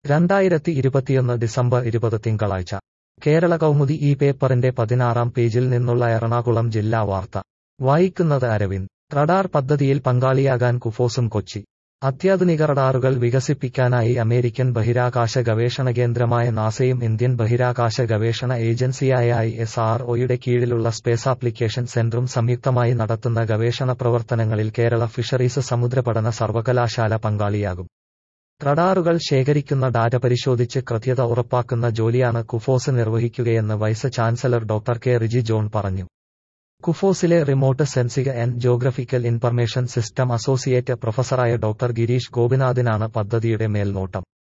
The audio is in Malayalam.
രണ്ടായിരത്തി ഇരുപത്തിയൊന്ന് ഡിസംബർ ഇരുപത് തിങ്കളാഴ്ച കേരള കൗമുദി ഈ പേപ്പറിന്റെ പതിനാറാം പേജിൽ നിന്നുള്ള എറണാകുളം ജില്ലാ വാർത്ത വായിക്കുന്നത് അരവിന്ദ് റഡാർ പദ്ധതിയിൽ പങ്കാളിയാകാൻ കുഫോസും കൊച്ചി അത്യാധുനിക റഡാറുകൾ വികസിപ്പിക്കാനായി അമേരിക്കൻ ബഹിരാകാശ ഗവേഷണ കേന്ദ്രമായ നാസയും ഇന്ത്യൻ ബഹിരാകാശ ഗവേഷണ ഏജൻസിയായ ഐ എസ് ആർ ഒയുടെ കീഴിലുള്ള സ്പേസ് ആപ്ലിക്കേഷൻ സെന്ററും സംയുക്തമായി നടത്തുന്ന ഗവേഷണ പ്രവർത്തനങ്ങളിൽ കേരള ഫിഷറീസ് സമുദ്രപഠന സർവകലാശാല പങ്കാളിയാകും റഡാറുകൾ ശേഖരിക്കുന്ന ഡാറ്റ പരിശോധിച്ച് കൃത്യത ഉറപ്പാക്കുന്ന ജോലിയാണ് കുഫോസ് നിർവഹിക്കുകയെന്ന് vice chancellor doctor K Riji John പറഞ്ഞു കുഫോസിലെ remote sensing and geographical information system associate പ്രൊഫസറായ ഡോക്ടർ ഗിരീഷ് ഗോപിനാഥിനാണ് പദ്ധതിയുടെ മേൽനോട്ടം